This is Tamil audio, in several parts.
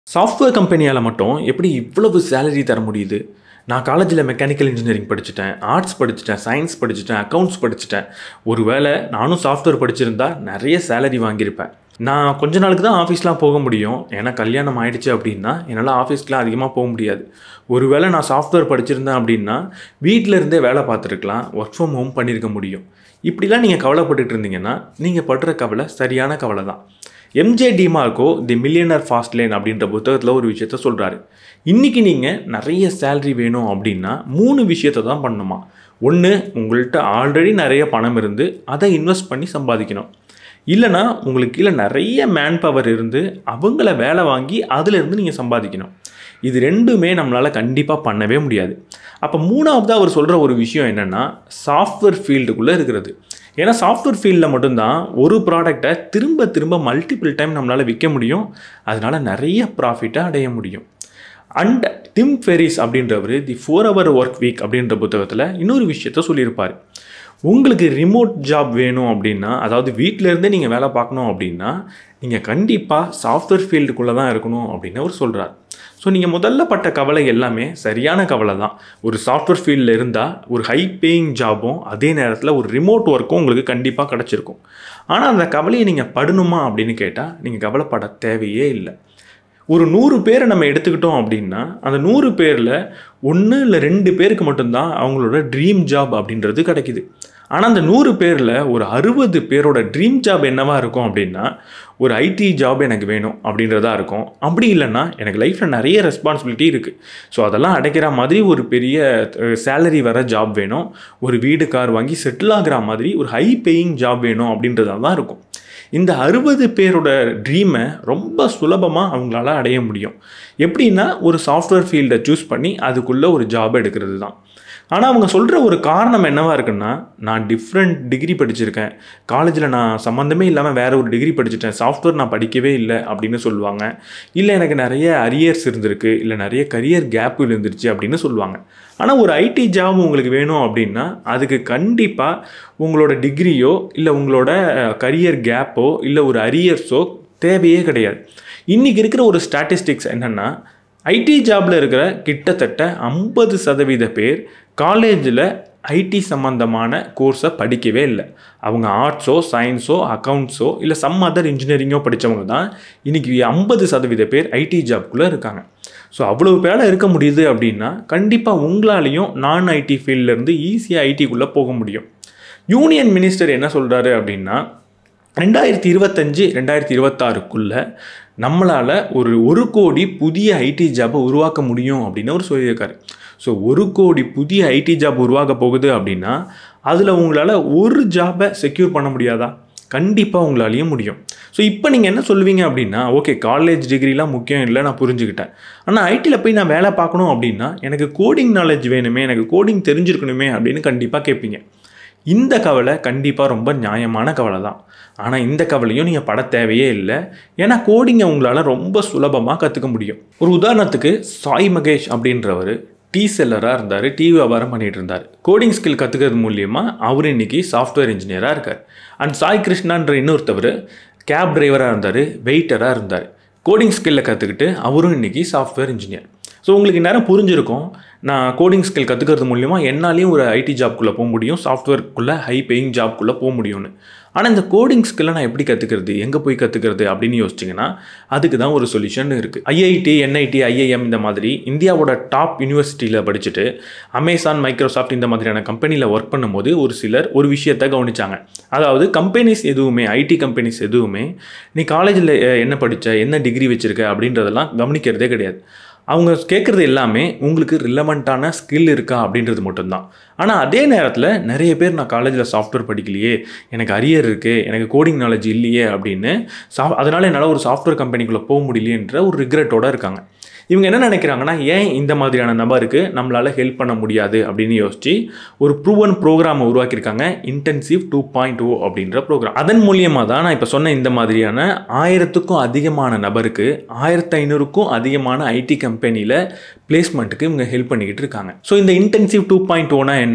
சாஃப்ட்வேர் கம்பெனியால் மட்டும் எப்படி இவ்வளவு சேலரி தர முடியுது நான் காலேஜில் மெக்கானிக்கல் இன்ஜினியரிங் படிச்சுட்டேன் ஆர்ட்ஸ் படிச்சுட்டேன் சயின்ஸ் படிச்சுட்டேன் அக்கௌண்ட்ஸ் படிச்சுட்டேன் ஒருவேளை நானும் சாஃப்ட்வேர் படிச்சிருந்தா நிறைய சேலரி வாங்கியிருப்பேன் நான் கொஞ்ச நாளுக்கு தான் ஆஃபீஸ்லாம் போக முடியும் ஏன்னா கல்யாணம் ஆயிடுச்சு அப்படின்னா என்னால் ஆஃபீஸ்க்குலாம் அதிகமாக போக முடியாது ஒருவேளை நான் சாஃப்ட்வேர் படிச்சிருந்தேன் அப்படின்னா வீட்டில் இருந்தே வேலை பார்த்துருக்கலாம் ஒர்க் ஃப்ரம் ஹோம் பண்ணியிருக்க முடியும் இப்படிலாம் நீங்கள் கவலைப்பட்டுட்டு இருந்தீங்கன்னா நீங்கள் படுற கவலை சரியான கவலை தான் MJ DeMarco the millionaire fast lane அப்படின்ற புத்தகத்தில் ஒரு விஷயத்த சொல்கிறாரு இன்றைக்கி நீங்கள் நிறைய சேலரி வேணும் அப்படின்னா மூணு விஷயத்தை தான் பண்ணணுமா ஒன்று உங்கள்கிட்ட ஆல்ரெடி நிறைய பணம் இருந்து அதை இன்வெஸ்ட் பண்ணி சம்பாதிக்கணும் இல்லைனா உங்களுக்கு கீழே நிறைய மேன் பவர் இருந்து அவங்கள வேலை வாங்கி அதிலிருந்து நீங்கள் சம்பாதிக்கணும் இது ரெண்டுமே நம்மளால் கண்டிப்பாக பண்ணவே முடியாது அப்போ மூணாவது அவர் சொல்கிற ஒரு விஷயம் என்னென்னா சாஃப்ட்வேர் ஃபீல்டுக்குள்ளே இருக்கிறது ஏன்னா சாஃப்ட்வேர் ஃபீல்டில் மட்டும்தான் ஒரு ப்ராடக்டை திரும்ப திரும்ப மல்டிபிள் டைம் நம்மளால் விற்க முடியும் அதனால் நிறைய ப்ராஃபிட்டை அடைய முடியும் அண்ட் டிம் ஃபெரிஸ் அப்படின்றவர் the four hour work week அப்படின்ற புத்தகத்தில் இன்னொரு விஷயத்த சொல்லியிருப்பார் உங்களுக்கு ரிமோட் ஜாப் வேணும் அப்படின்னா அதாவது வீட்டிலேருந்தே நீங்கள் வேலை பார்க்கணும் அப்படின்னா நீங்கள் கண்டிப்பாக சாஃப்ட்வேர் ஃபீல்டுக்குள்ளே தான் இருக்கணும் அப்படின்னு அவர் சொல்கிறார் ஸோ நீங்கள் முதல்ல பட்ட கவலை எல்லாமே சரியான கவலை தான் ஒரு சாஃப்ட்வேர் ஃபீல்டில் இருந்தால் ஒரு ஹை பேயிங் ஜாபும் அதே நேரத்தில் ஒரு ரிமோட் ஒர்க்கும் உங்களுக்கு கண்டிப்பாக கிடச்சிருக்கும் ஆனால் அந்த கவலையை நீங்கள் படணுமா அப்படின்னு கேட்டால் நீங்கள் கவலைப்பட தேவையே இல்லை ஒரு நூறு பேரை நம்ம எடுத்துக்கிட்டோம் அப்படின்னா அந்த நூறு பேரில் ஒன்று இல்லை ரெண்டு பேருக்கு மட்டும்தான் அவங்களோட ட்ரீம் ஜாப் அப்படின்றது கிடைக்குது ஆனால் அந்த நூறு பேரில் ஒரு அறுபது பேரோட ட்ரீம் ஜாப் என்னவா இருக்கும் அப்படின்னா ஒரு ஐடி ஜாப் எனக்கு வேணும் அப்படின்றதா இருக்கும் அப்படி இல்லைன்னா எனக்கு லைஃப்பில் நிறைய ரெஸ்பான்சிபிலிட்டி இருக்குது ஸோ அதெல்லாம் அடைக்கிற மாதிரி ஒரு பெரிய சேலரி வர ஜாப் வேணும் ஒரு வீடு கார் வாங்கி செட்டில் ஆகிற மாதிரி ஒரு ஹை பேயிங் ஜாப் வேணும் அப்படின்றதா தான் இருக்கும் இந்த அறுபது பேரோட ட்ரீமை ரொம்ப சுலபமாக அவங்களால அடைய முடியும் எப்படின்னா ஒரு சாஃப்ட்வேர் ஃபீல்டை சூஸ் பண்ணி அதுக்குள்ளே ஒரு ஜாப் எடுக்கிறது தான் ஆனால் அவங்க சொல்கிற ஒரு காரணம் என்னவா இருக்குன்னா நான் டிஃப்ரெண்ட் டிகிரி படிச்சிருக்கேன் காலேஜில் நான் சம்மந்தமே இல்லாமல் வேறு ஒரு டிகிரி படிச்சிட்டேன் சாஃப்ட்வேர் நான் படிக்கவே இல்லை அப்படின்னு சொல்லுவாங்க இல்லை எனக்கு நிறைய அரியர்ஸ் இருந்திருக்கு இல்லை நிறைய கரியர் கேப் இருந்துருச்சு அப்படின்னு சொல்லுவாங்க ஆனால் ஒரு ஐடி ஜாப் உங்களுக்கு வேணும் அப்படின்னா அதுக்கு கண்டிப்பாக உங்களோட டிகிரியோ இல்லை உங்களோட கரியர் கேப்போ இல்லை ஒரு அரியர்ஸோ தேவையே கிடையாது இன்றைக்கி இருக்கிற ஒரு ஸ்டாட்டிஸ்டிக்ஸ் என்னென்னா ஐடி ஜாபில் இருக்கிற கிட்டத்தட்ட ஐம்பது சதவீத பேர் காலேஜில் ஐடி சம்மந்தமான கோர்ஸை படிக்கவே இல்லை அவங்க ஆர்ட்ஸோ சயின்ஸோ அக்கௌண்ட்ஸோ இல்லை சம் அதர் இன்ஜினியரிங்கோ படித்தவங்க தான் இன்றைக்கி ஐம்பது சதவீத பேர் ஐடி ஜாப்குள்ளே இருக்காங்க ஸோ அவ்வளோ பேரை இருக்க முடியுது அப்படின்னா கண்டிப்பாக உங்களாலேயும் நான் ஐடி ஃபீல்ட்லேருந்து ஈஸியாக ஐடிக்குள்ளே போக முடியும் யூனியன் மினிஸ்டர் என்ன சொல்கிறாரு அப்படின்னா ரெண்டாயிரத்தி இருபத்தஞ்சு ரெண்டாயிரத்தி இருபத்தாறுக்குள்ளே நம்மளால் ஒரு ஒரு கோடி புதிய ஐடி ஜாப்பை உருவாக்க முடியும் அப்படின்னு அவர் சொல்லியிருக்காரு ஸோ ஒரு கோடி புதிய ஐடி ஜாப் உருவாக்க போகுது அப்படின்னா அதில் உங்களால் ஒரு ஜாபை செக்யூர் பண்ண முடியாதா கண்டிப்பாக உங்களாலேயும் முடியும் ஸோ இப்போ நீங்கள் என்ன சொல்லுவீங்க அப்படின்னா ஓகே காலேஜ் டிகிரிலாம் முக்கியம் இல்லை நான் புரிஞ்சுக்கிட்டேன் ஆனால் ஐடியில் போய் நான் வேலை பார்க்கணும் அப்படின்னா எனக்கு கோடிங் நாலேஜ் வேணுமே எனக்கு கோடிங் தெரிஞ்சிருக்கணுமே அப்படின்னு கண்டிப்பாக கேட்பீங்க இந்த கவலை கண்டிப்பாக ரொம்ப நியாயமான கவலை தான் ஆனால் இந்த கவலையும் நீங்கள் பட தேவையே இல்லை ஏன்னா கோடிங்கை உங்களால் ரொம்ப சுலபமாக கற்றுக்க முடியும் ஒரு உதாரணத்துக்கு சாய் மகேஷ் அப்படின்றவர் டீ செல்லராக இருந்தார் டீ வியாபாரம் பண்ணிகிட்டு இருந்தார் கோடிங் ஸ்கில் கற்றுக்கிறது மூலியமாக அவர் இன்றைக்கி சாஃப்ட்வேர் இன்ஜினியராக இருக்கார் அண்ட் சாய் கிருஷ்ணான்ற இன்னொருத்தவர் கேப் டிரைவராக இருந்தார் வெயிட்டராக இருந்தார் கோடிங் ஸ்கில்லை கற்றுக்கிட்டு அவரும் இன்றைக்கி சாஃப்ட்வேர் இன்ஜினியர் ஸோ உங்களுக்கு நேரம் புரிஞ்சிருக்கும் நான் கோடிங் ஸ்கில் கற்றுக்கிறது மூலிமா என்னாலையும் ஒரு ஐடி ஜாப்குள்ளே போக முடியும் சாஃப்ட்வேர்க்குள்ளே ஹை பேயிங் ஜாப்குள்ளே போக முடியும்னு ஆனால் இந்த கோடிங் ஸ்கில்லை நான் எப்படி கற்றுக்கிறது எங்கே போய் கற்றுக்கிறது அப்படின்னு யோசிச்சிங்கன்னா அதுக்கு தான் ஒரு சொல்யூஷன் இருக்குது ஐஐடி என்ஐடி ஐஐஎம் இந்த மாதிரி இந்தியாவோட டாப் யூனிவர்சிட்டியில் படிச்சுட்டு அமேசான் மைக்ரோசாஃப்ட் இந்த மாதிரியான கம்பெனியில் ஒர்க் பண்ணும்போது ஒரு சிலர் ஒரு விஷயத்தை கவனிச்சாங்க அதாவது கம்பெனிஸ் எதுவுமே ஐடி கம்பெனிஸ் எதுவுமே நீ காலேஜில் என்ன படித்த என்ன டிகிரி வச்சுருக்க அப்படின்றதெல்லாம் கவனிக்கிறதே கிடையாது அவங்க கேட்குறது எல்லாமே உங்களுக்கு ரிலவெண்ட்டான ஸ்கில் இருக்கா அப்படின்றது மட்டும்தான் ஆனால் அதே நேரத்தில் நிறைய பேர் நான் காலேஜில் சாஃப்ட்வேர் படிக்கலையே எனக்கு அரியர் இருக்குது எனக்கு கோடிங் நாலேஜ் இல்லையே அப்படின்னு சா அதனால் என்னால் ஒரு சாஃப்ட்வேர் கம்பெனிக்குள்ளே போக முடியலையன்ற ஒரு ரிக்ரெட்டோடு இருக்காங்க இவங்க என்ன நினைக்கிறாங்கன்னா ஏன் இந்த மாதிரியான நபருக்கு நம்மளால் ஹெல்ப் பண்ண முடியாது அப்படின்னு யோசிச்சு ஒரு ப்ரூவன் ப்ரோக்ராமை உருவாக்கியிருக்காங்க இன்டென்சிவ் டூ பாயிண்ட் ஓ அப்படின்ற ப்ரோக்ராம் அதன் மூலியமாக தான் நான் இப்போ சொன்ன இந்த மாதிரியான ஆயிரத்துக்கும் அதிகமான நபருக்கு ஆயிரத்தி ஐநூறுக்கும் அதிகமான ஐடி கம்பெனியில் பிளேஸ்மெண்ட்டுக்கு இவங்க ஹெல்ப் பண்ணிக்கிட்டு இருக்காங்க ஸோ இந்த இன்டென்சிவ் டூ பாயிண்ட் ஓனா என்ன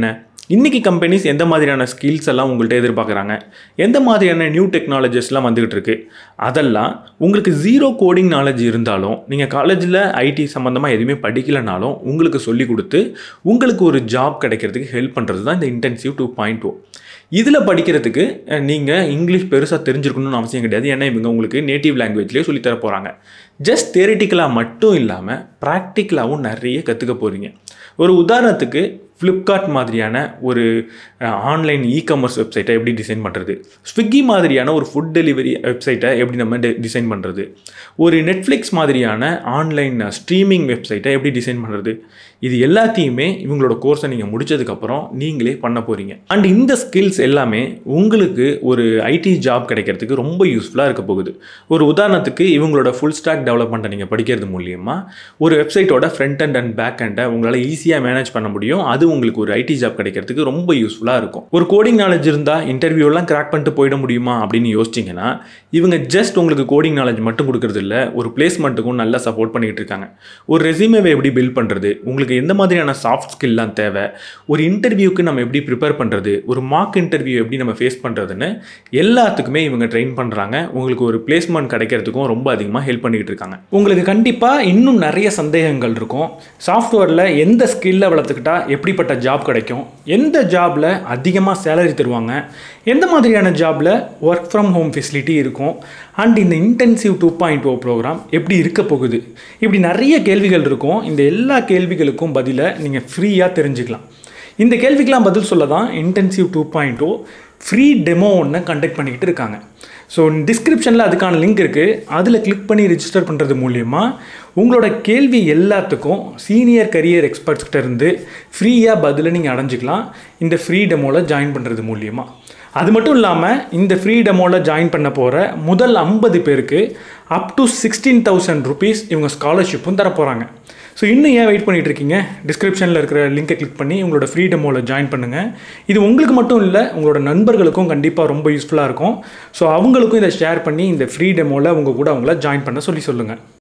இன்றைக்கி கம்பெனிஸ் எந்த மாதிரியான ஸ்கில்ஸ் எல்லாம் உங்கள்கிட்ட எதிர்பார்க்குறாங்க எந்த மாதிரியான நியூ டெக்னாலஜிஸ்லாம் வந்துகிட்டு இருக்கு அதெல்லாம் உங்களுக்கு ஜீரோ கோடிங் நாலேஜ் இருந்தாலும் நீங்கள் காலேஜில் ஐடி சம்மந்தமாக எதுவுமே படிக்கலைனாலும் உங்களுக்கு சொல்லி கொடுத்து உங்களுக்கு ஒரு ஜாப் கிடைக்கிறதுக்கு ஹெல்ப் பண்ணுறது தான் இந்த இன்டென்சிவ் டூ பாயிண்ட் ஓ இதில் படிக்கிறதுக்கு நீங்கள் இங்கிலீஷ் பெருசாக தெரிஞ்சிருக்கணும்னு அவசியம் கிடையாது ஏன்னா இவங்க உங்களுக்கு நேட்டிவ் லாங்குவேஜ்லேயே சொல்லித்தர போகிறாங்க ஜஸ்ட் தேரிட்டிக்கலாக மட்டும் இல்லாமல் ப்ராக்டிக்கலாகவும் நிறைய கற்றுக்க போகிறீங்க ஒரு உதாரணத்துக்கு ஃப்ளிப்கார்ட் மாதிரியான ஒரு ஆன்லைன் இ காமர்ஸ் வெப்சைட்டை எப்படி டிசைன் பண்ணுறது ஸ்விக்கி மாதிரியான ஒரு ஃபுட் டெலிவரி வெப்சைட்டை எப்படி நம்ம டிசைன் பண்ணுறது ஒரு நெட்ஃப்ளிக்ஸ் மாதிரியான ஆன்லைன் ஸ்ட்ரீமிங் வெப்சைட்டை எப்படி டிசைன் பண்ணுறது இது எல்லாத்தையுமே இவங்களோட கோர்ஸை நீங்கள் முடிச்சதுக்கப்புறம் நீங்களே பண்ண போகிறீங்க அண்ட் இந்த ஸ்கில்ஸ் எல்லாமே உங்களுக்கு ஒரு ஐடி ஜாப் கிடைக்கிறதுக்கு ரொம்ப யூஸ்ஃபுல்லாக இருக்க போகுது ஒரு உதாரணத்துக்கு இவங்களோட ஃபுல் ஸ்டாக் டெவலப்மெண்ட்டை நீங்கள் படிக்கிறது மூலியமாக ஒரு வெப்சைட்டோட ஃப்ரண்ட் அண்ட் அண்ட் பேக் அண்டை உங்களால் ஈஸியாக மேனேஜ் பண்ண முடியும் அது உங்களுக்கு ஒரு ஐடி ஜாப் கிடைக்கிறதுக்கு ரொம்ப யூஸ்ஃபுல்லாக இருக்கும் ஒரு கோடிங் நாலேஜ் இருந்தால் இன்டர்வியூலாம் கிராக் பண்ணிட்டு போயிட முடியுமா அப்படின்னு யோசிச்சிங்கன்னா இவங்க ஜஸ்ட் உங்களுக்கு கோடிங் நாலேஜ் மட்டும் கொடுக்கறது இல்லை ஒரு பிளேஸ்மெண்ட்டுக்கும் நல்லா சப்போர்ட் பண்ணிகிட்டு இருக்காங்க ஒரு ரெசியூமேவை எப்படி பில்ட் பண்ணுறது உங்களுக்கு எந்த மாதிரியான சாஃப்ட் ஸ்கில்லாம் தேவை ஒரு இன்டர்வியூக்கு நம்ம எப்படி ப்ரிப்பேர் பண்ணுறது ஒரு மார்க் இன்டர்வியூ எப்படி நம்ம ஃபேஸ் பண்ணுறதுன்னு எல்லாத்துக்குமே இவங்க ட்ரெயின் பண்ணுறாங்க உங்களுக்கு ஒரு பிளேஸ்மெண்ட் கிடைக்கிறதுக்கும் ரொம்ப அதிகமாக ஹெல்ப் பண்ணிக்கிட்டு இருக்காங்க உங்களுக்கு கண்டிப்பாக இன்னும் நிறைய சந்தேகங்கள் இருக்கும் சாஃப்ட்வேரில் எந்த ஸ்கில்லை வளர்த்துக்கிட்டா எப்படிப்பட்ட ஜாப் கிடைக்கும் எந்த ஜாபில் அதிகமாக சேலரி தருவாங்க எந்த மாதிரியான ஜாபில் ஒர்க் ஃப்ரம் ஹோம் ஃபெசிலிட்டி இருக்கும் அண்ட் இந்த intensive two point O program எப்படி இருக்க போகுது இப்படி நிறைய கேள்விகள் இருக்கும் இந்த எல்லா கேள்விகளுக்கும் பதிலை நீங்கள் ஃப்ரீயாக தெரிஞ்சுக்கலாம் இந்த கேள்விக்கெலாம் பதில் சொல்ல தான் intensive two point O free demo ஒன்று கண்டக்ட் பண்ணிக்கிட்டு இருக்காங்க ஸோ டிஸ்கிரிப்ஷனில் அதுக்கான லிங்க் இருக்குது அதில் கிளிக் பண்ணி ரிஜிஸ்டர் பண்ணுறது மூலியமாக உங்களோட கேள்வி எல்லாத்துக்கும் சீனியர் கரியர் எக்ஸ்பர்ட்ஸ்கிட்ட இருந்து ஃப்ரீயாக பதிலை நீங்கள் அடைஞ்சிக்கலாம் இந்த ஃப்ரீ டெமோவில் ஜாயின் பண்ணுறது மூலியமாக அது மட்டும் இல்லாமல் இந்த ஃப்ரீ டெமோவில் ஜாயின் பண்ண போகிற முதல் ஐம்பது பேருக்கு up to sixteen thousand rupees இவங்க ஸ்காலர்ஷிப்பும் தர போகிறாங்க ஸோ இன்னும் ஏன் வெயிட் பண்ணிட்டு இருக்கீங்க டிஸ்கிரிப்ஷனில் இருக்கிற லிங்கை கிளிக் பண்ணி உங்களோட ஃப்ரீ டெமோவில் ஜாயின் பண்ணுங்கள் இது உங்களுக்கு மட்டும் இல்லை உங்களோட நண்பர்களுக்கும் கண்டிப்பாக ரொம்ப யூஸ்ஃபுல்லாக இருக்கும் ஸோ அவங்களுக்கும் இதை ஷேர் பண்ணி இந்த ஃப்ரீ டெமோவில் உங்கள் கூட அவங்கள ஜாயின் பண்ண சொல்லி சொல்லுங்கள்